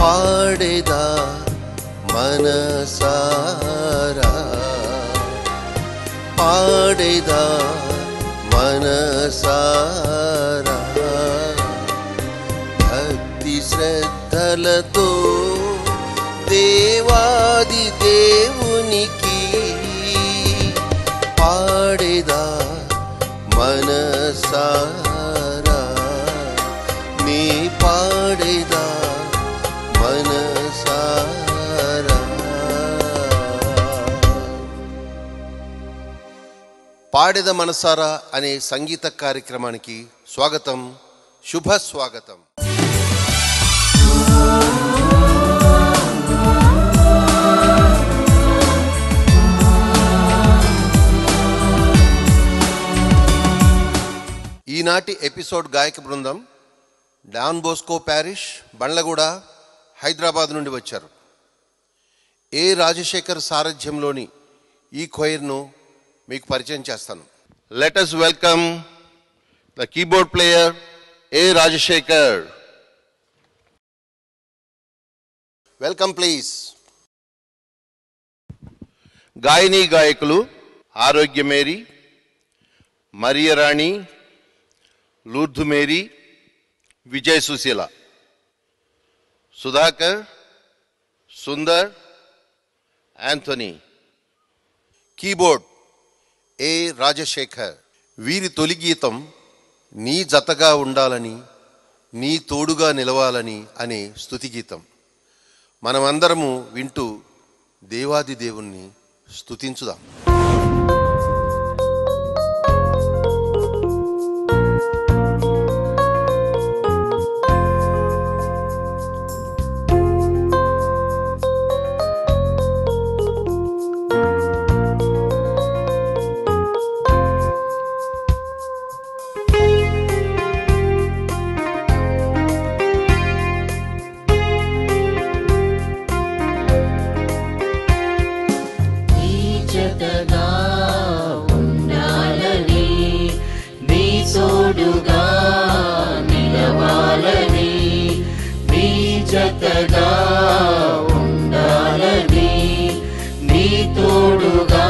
పాడేదా మనసారా పాడేదా మనసారా భక్తి శ్రద్ధలతో దేవాది దేవునికి పాడేదా మనసారా నీ పాడేదా మనసారా పాడేద మనసారా అనే సంగీత కార్యక్రమానికి స్వాగతం శుభ స్వాగతం ఈనాటి ఎపిసోడ్ గాయక బృందం Don Bosco parish Bandlaguda Hyderabad నుండి వచ్చారు ఏ రాజశేఖర్ సారథ్యంలోని ఈ ఖొయిర్ను మీకు పరిచయం చేస్తాను let us welcome the keyboard player A Rajasekhar welcome please గాయని గాయకులు Arogyamary Mariyarani Lourdu Mary Vijay Sushila Sudhakar Sundar Anthony keyboard A Rajasekhar వీరి తొలి గీతం నీ జతగా ఉండాలని నీ తోడుగా నిలవాలని అనే స్తుతి గీతం మనమందరము వింటూ దేవాది దేవుణ్ణి స్తుతించుదాం నీ జతగా ఉండాలని నీ తోడుగా నిలవాలని నీ జతగా ఉండాలని నీ తోడుగా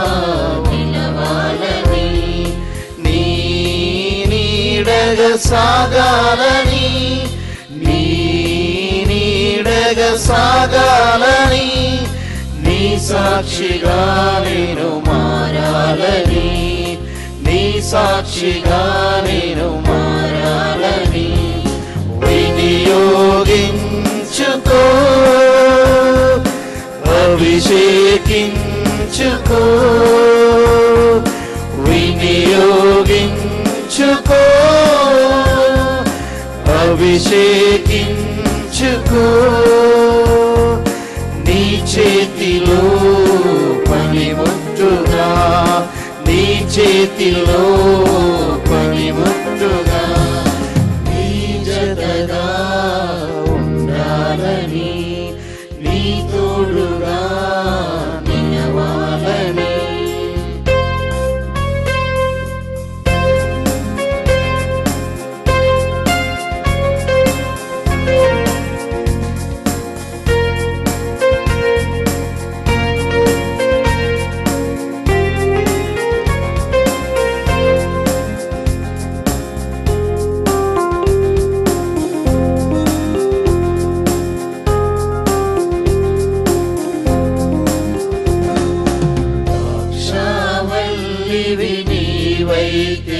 నిలవాలని నీ నీడగ సాగాలని నీ నీడగ సాగాలని నీ సాక్షిగా నేను మారాలని నీ సాక్షిగా నేను మారాలని వినియోగించుకో అభిషేకించుకో వినియోగించుకో అభిషేకించుకో నీ చేతిలో పనిముట్టుగా నీ చేతిలో పనిముట్టుగా నీ జతగా ఉండాలని నీ తోడుగా నిలవాలని సావల్లివి నీవైతే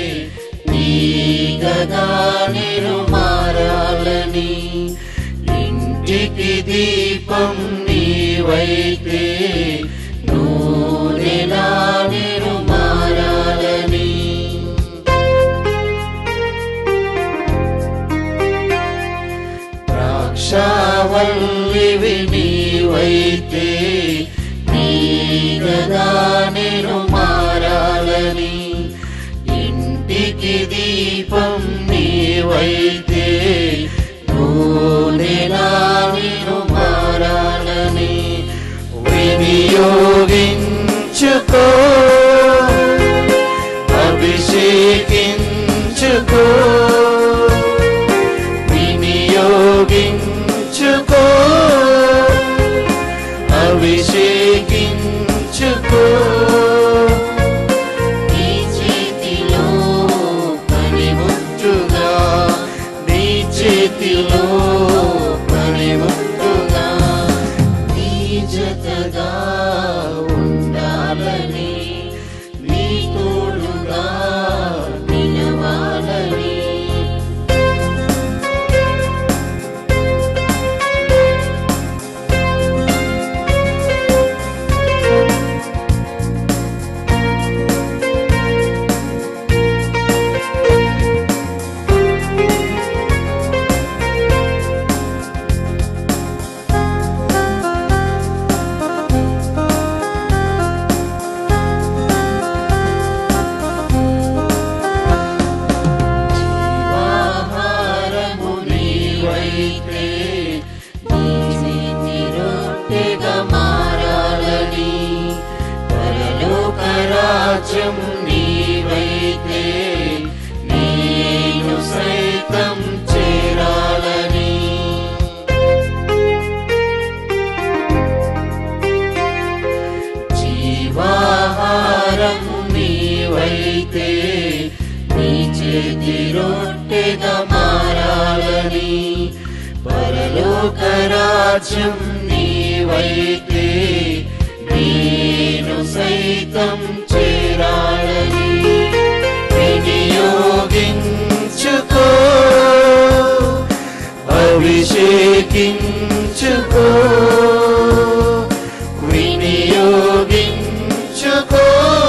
నీగగా నేను మారాలని ఇంటికి దీపం నీవైతే నూనెలా నేను మారాలని ద్రాక్షావల్లివి నీవైతే నీగగా నేను మారాలని ఇంటికి దీపం నీవైతే నూనెలా నేను మారాలని వినియోగించుకో అభిషేకించుకో వినియోగించుకో రాజ్యం నీవైతే నేను సైతం చేరాలని జీవాహారం నీవైతే నీ చేతి రొట్టెగా మారాలని పరలోక రాజ్యం నీవైతే నేను సైతం చేరాలని వినియోగించుకో అభిషేకించుకో వినియోగించుకో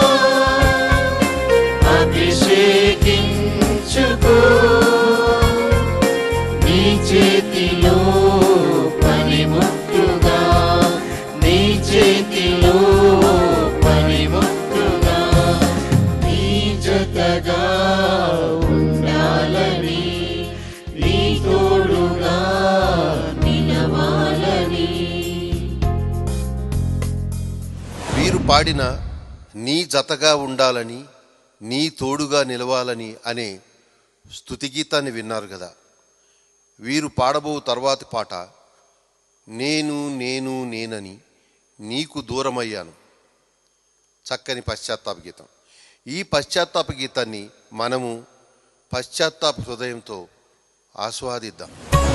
అభిషేకించుకో నీ చేతిలో పనిముట్టుగా నీ చేతిలో పనిముట్టుగా నీ జతగా ఉండాలని నీ తోడుగా నిలవాలని వీరు పాడిన నీ జతగా ఉండాలని నీ తోడుగా నిలవాలని అనే స్తుతి గీతాన్ని విన్నారు కదా వీరు పాడబో తర్వాతి పాట నేను నేను నేనని నీకు దూరమయ్యాను చక్కని పశ్చాత్తాప గీతం ఈ పశ్చాత్తాప గీతాన్ని మనము పశ్చాత్తాప హృదయంతో ఆస్వాదిద్దాం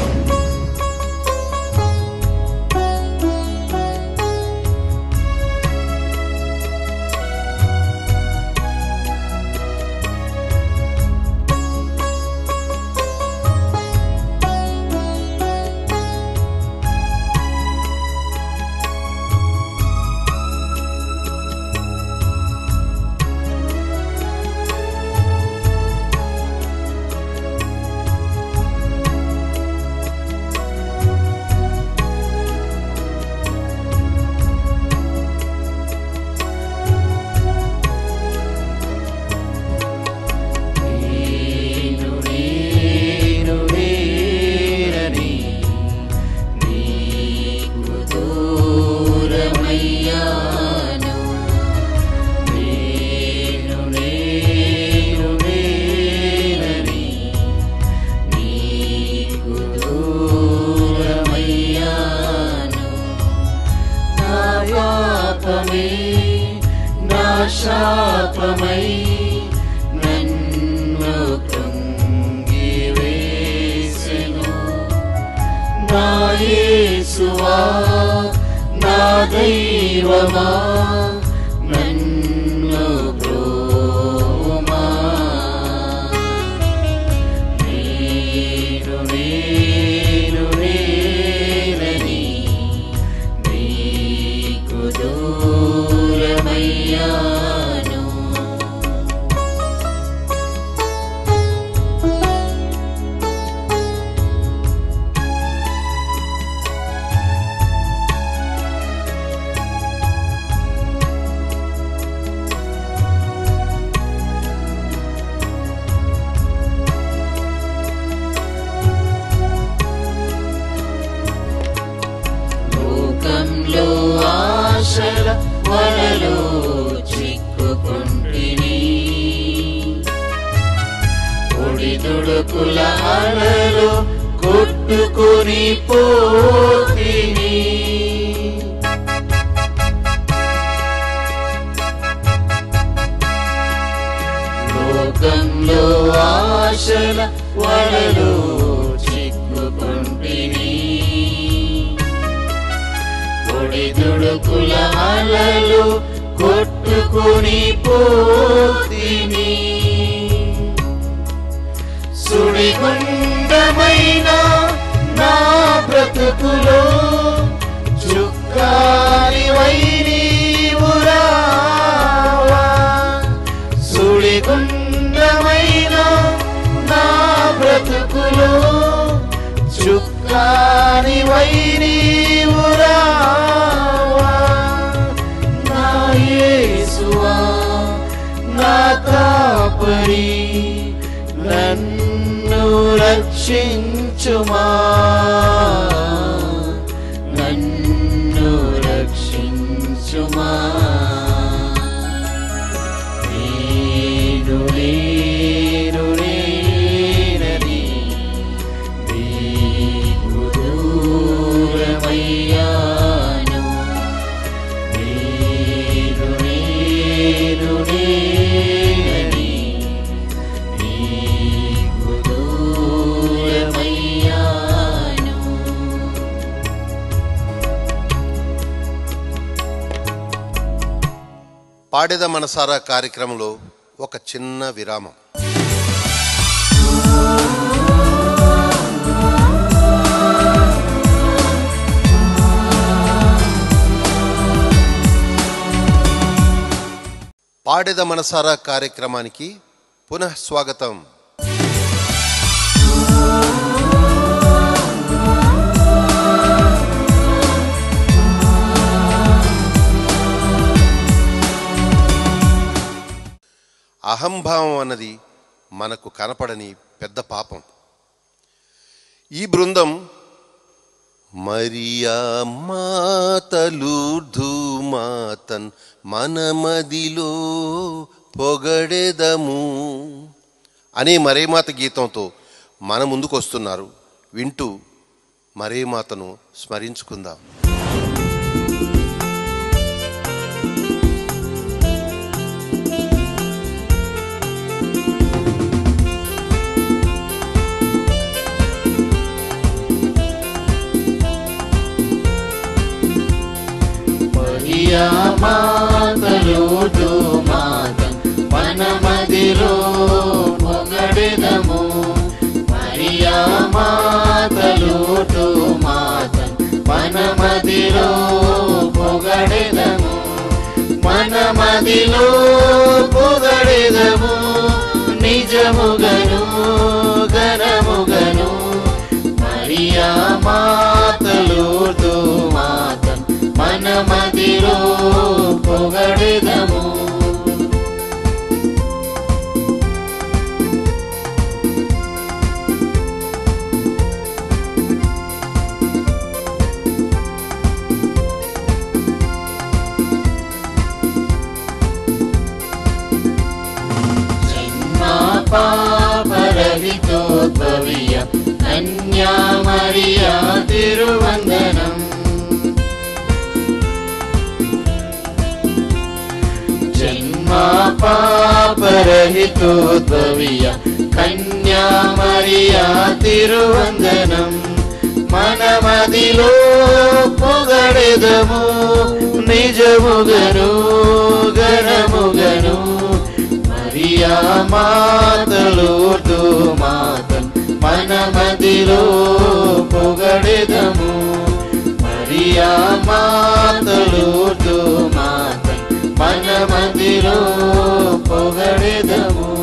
నేను నేను నేనని నీకు దూరమయ్యాను నేను నేను నేనని నీకు దూరమయ్యాను నా పాపమే నా శాపమై నన్ను కృంగివేసెను నా యేసువా నా దైవమా నన్ను బ్రోమా నేను నేను నేనని నీకు దూరమయ్యాను లోకంలో ఆశల వలలో చిక్కుకుంటిని ఒడిదుడుకుల అలలో కొట్టుకొని పోతిని లోకంలో ఆశల వలలో చిక్కుకుంటిని ఒడిదుడుకుల అలలు కొట్టుకుని పోతిని సుడిగుండమైన నా బ్రతుకులో చుక్కాని వైరీవురావా సుడిగుండమైన నా బ్రతుకులో చుక్కాని వైరీవురావా నా యేసువా నా కాపరి నన్ను రక్షించుమా నన్ను రక్షించుమా పాడేద మనసారా కార్యక్రమంలో ఒక చిన్న విరామం పాడేద మనసారా కార్యక్రమానికి పునః స్వాగతం అహంభావం అన్నది మనకు కనపడని పెద్ద పాపం ఈ బృందం మరియా మాతలూర్ధు మాతన్ మనమదిలో పొగడెదము అనే మరేమాత గీతంతో మన ముందుకు వస్తున్నారు వింటూ మరేమాతను స్మరించుకుందాం మరియా మాతలుడు మాత మనమదిలో పొగడెదము మరియా మాతలుడు మాత మనమదిలో పొగడెదము మనమదిలో పొగడెదము నిజముగను గనముగను మరియా మాతలుడు మాత మనమదిలో పొగడెదము జన్మా పాపరహితోద్భవియ కన్యా మరియా తిరువందనం జన్మా పాపరహితోద్భవియ కన్యా మరియా తిరువందనం మనమదిలో పొగడెదము నిజముగను గణముగను మరియా మాతలుడు మాతన్ మనమదిలో పొగడెదము మరియా మాతలుడు మాతన్ మనమదిలో పొగడెదము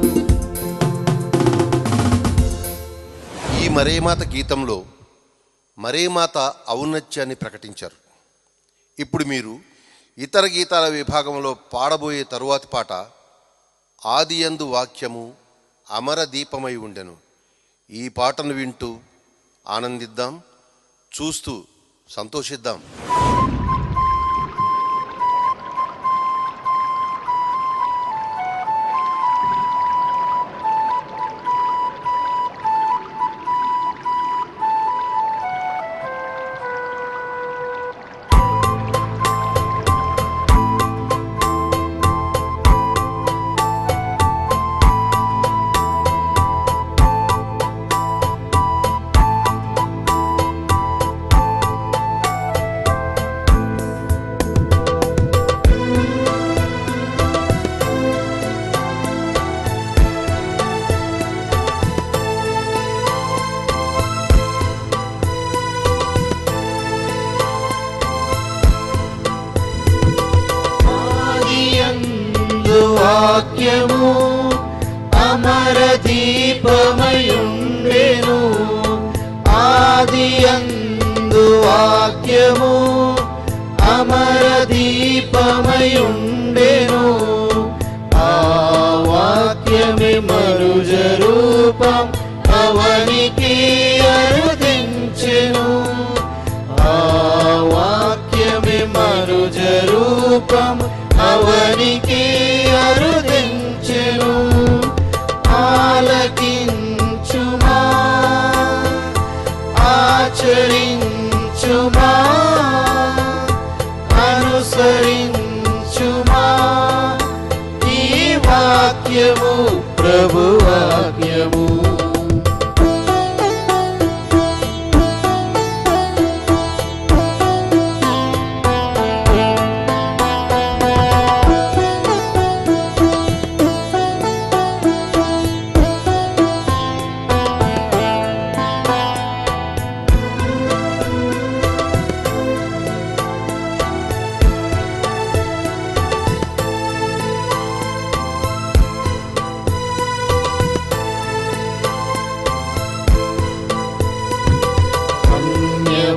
ఈ మరేమాత గీతంలో మరేమాత ఔన్నత్యాన్ని ప్రకటించారు ఇప్పుడు మీరు ఇతర గీతాల విభాగంలో పాడబోయే తరువాతి పాట ఆదియందు వాక్యము అమర దీపమై ఉండెను ఈ పాటను వింటూ ఆనందిద్దాం చూస్తూ సంతోషిద్దాం ఆదియందు వాక్యము అమర దీపమయుండెను ఆదియందు వాక్యము అమర దీపమయుండెను ఆ వాక్యమే మరుజ రూపం అవనికి అరుదించెను ఆ వాక్యమే మరుజ రూపం అవనికి అరుదించెను ఆలకించుమా ఆచరించుమా అనుసరించుమా ఈ వాక్యము ప్రభువ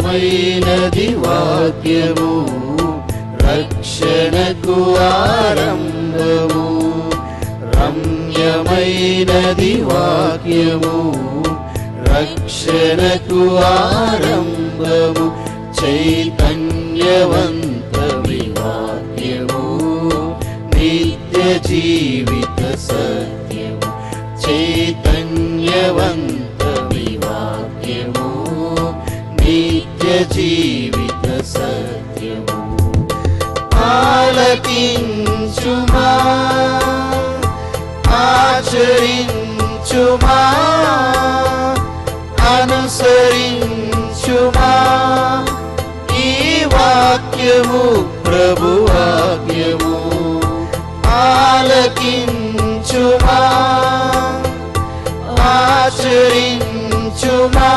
రమ్యమైనది వాక్యము రక్షణకు ఆరంభము రమ్యమైనది వాక్యము రక్షణకు ఆరంభము చైతన్యవంతమి వాక్యము నిత్య జీవిత సత్యము చైతన్యవంతమి వాక్యము నిత్య జీవిత సత్యము ఆలకించుమా ఆచరించుమా అనుసరించుమా ఈ వాక్యము ప్రభు వాక్యము ఆలకించుమా ఆచరించుమా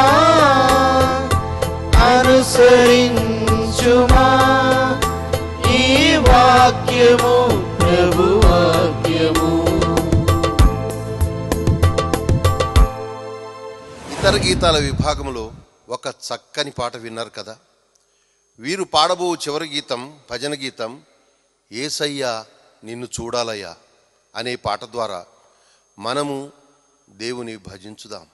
అనుసరించుమా ఈ వాక్యము ప్రభు వాక్యము ఇతర గీతాల విభాగంలో ఒక చక్కని పాట విన్నారు కదా వీరు పాడబో చివరి గీతం భజన గీతం ఏసయ్యా నిన్ను చూడాలయ్యా అనే పాట ద్వారా మనము దేవుని భజించుదాం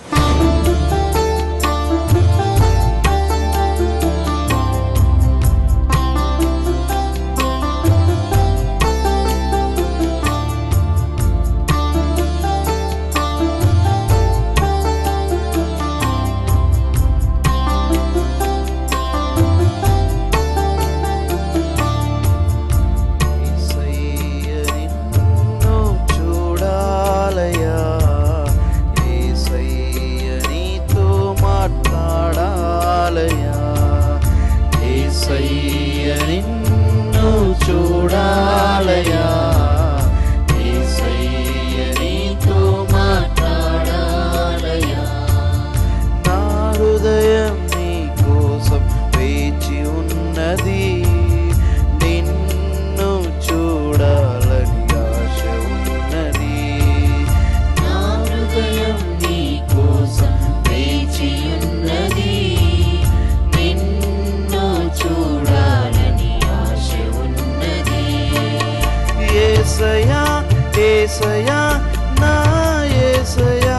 యేసయ్య నిన్ను చూడాలయా యేసయ్య నీతో మాట్లాడాలయా యేసయ్య నిన్ను చూడాలయా యేసయ్య నీతో మాట్లాడాలయా నా హృదయం నీ కోసం వేచి ఉన్నది నిన్ను చూడాలని ఆశ ఉన్నది నా హృదయం నీ కోసం వేచి ఉన్నది నిన్ను చూడాలని ఆశ ఉన్నది ఏసయా ఏసయా నా ఏసయా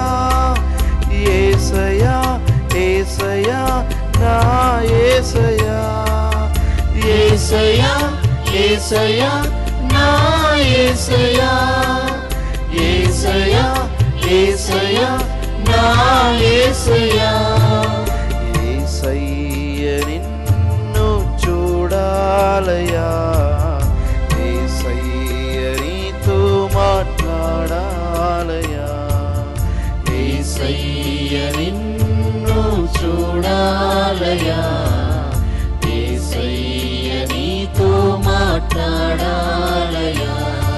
ఏసయా ఏసయా నా ఏసయా యేసయ్యా యేసయ్యా నా యేసయ్యా యేసయ్యా యేసయ్యా నా యేసయ్యా ఏసయ్య నిన్ను చూడాలయా ఏసయ్య నీతో మాట్లాడాలయా యేసయ్య నిన్ను చూడాలయా యేసయ్య నీతో మాట్లాడాలయా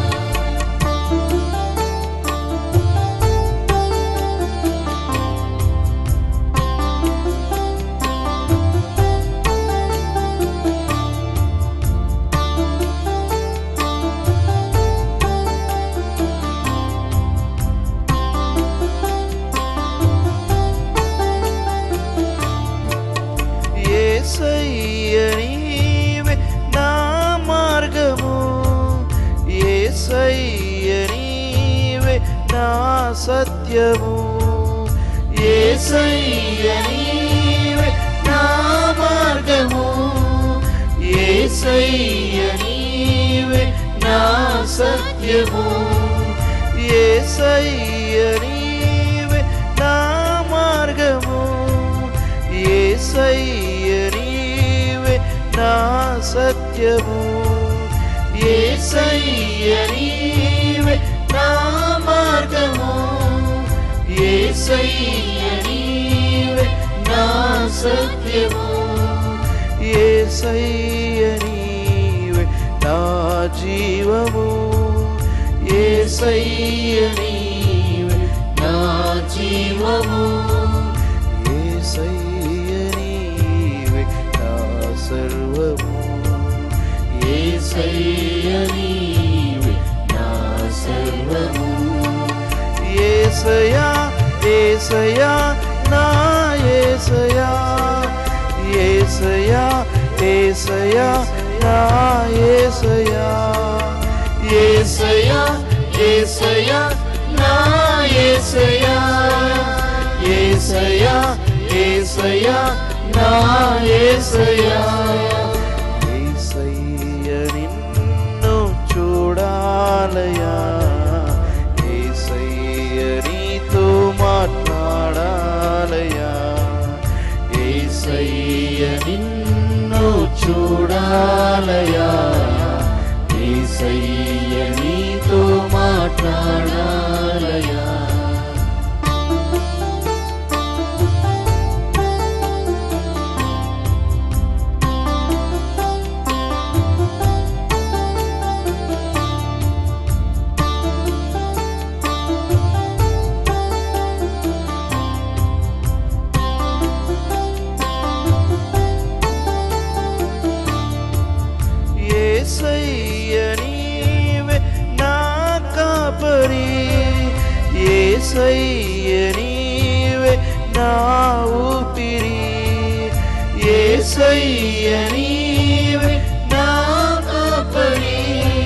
ఏసయ్య నీవే నా మార్గము ఏసయ్య నీవే నా సత్యము యేసయ్య నీవే నా మార్గము యేసయ్య నీవే నా సత్యము ఏసయ్య నీవే నా మార్గము ఏసయ్య నీవే నా సత్యము యేసయ్య నీవే నా మార్గము యేసయ్య నీవే నా సత్యము ఏసయ్య నీవే నా జీవము యేసయ్య నీవే నా జీవము ఏసయ్య నీవే నా సర్వము యేసయ్య నీవే నా సర్వము ఏసయా ఏసయా నా ఏసయా ఏసయా నా ఏసయా ఏసయ్యా ఏసయ్యా నా ఏసయ్యా ఏసయ్యా ఏసయ్యా నా ఏసయ్యా ఏసయ్య నిన్ను చూడాలయా ఏసయ్య నీతో మాట్లాడాలయా ఏసయ్య నిన్ను చూడాలయా ఏసయ్య నీతో మాట్లాడాలయా ఏసయ్య నీవే నా కాపరి ఏసయ్య నీవే నా ఊపిరి ఏసయ్య నీవే నా కాపరి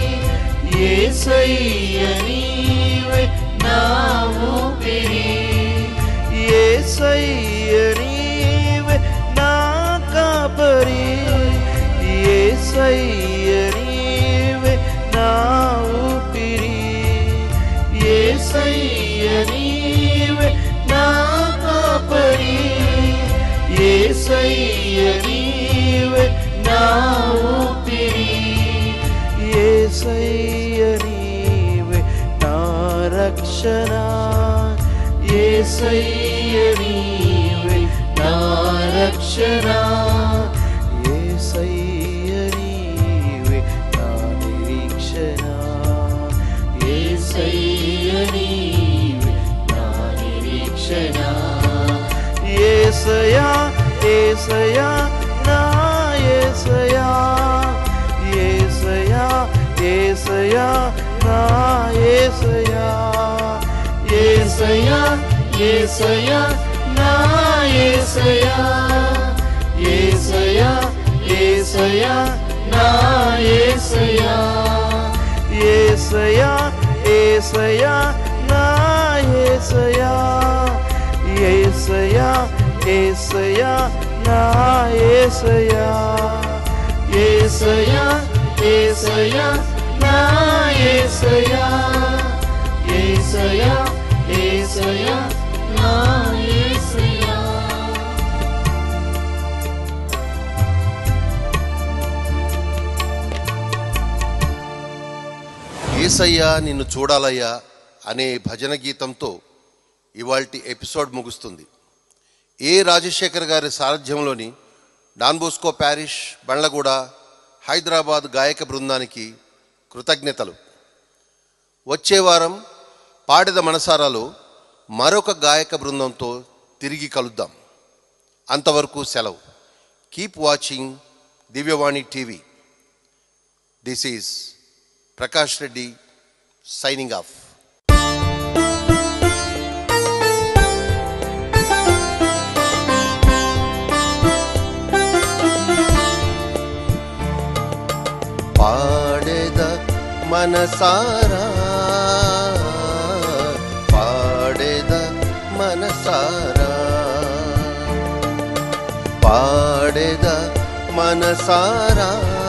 ఏసయ్య నీవే నా ఊపిరి ఏసయ్య నీవే నా కాపరి ఏసయ్య నీవే నా ఊపిరి ఏసయ్య నీవే నా కాపరి ఏసయ్య నీవే నా ఊపిరి ఏసయ్య నీవే నా రక్షణ ఏసయ్య నీవే నా రక్షణ ఏసయ్య నీవే నా నిరీక్షణ ఏసయ్య నీవే నా నిరీక్షణ ఏసయా ఏసయా నా ఏసయా ఏసయా ఏసయా నా ఏసయా ఏసయ్యా ఏసయ్యా నా ఏసయ్యా ఏసయ్యా ఏసయ్యా నా ఏసయ్యా ఏసయా ఏసయా నా ఏసయా ఏసయా ఏసయా నా ఏసయా ఏసయ్యా ఏసయ్యా నా ఏసయ్యా ఏసయ్యా ఏసయ్యా నా ఏసయ్యా ఏసయ్యా నిన్ను చూడాలయ్యా అనే భజన గీతంతో ఇవాల్టి ఎపిసోడ్ ముగుస్తుంది ఏ రాజశేఖర్ గారి సారథ్యంలోని Don Bosco parish Bandlaguda Hyderabad గాయక బృందానికి కృతజ్ఞతలు వచ్చే వారం పాడిద మనసారాలో మరొక గాయక బృందంతో తిరిగి కలుద్దాం అంతవరకు సెలవు keep watching Divyavani TV this is Prakash Reddy signing off పాడేద మనసారా పాడేద మనసారా పాడేద మనసారా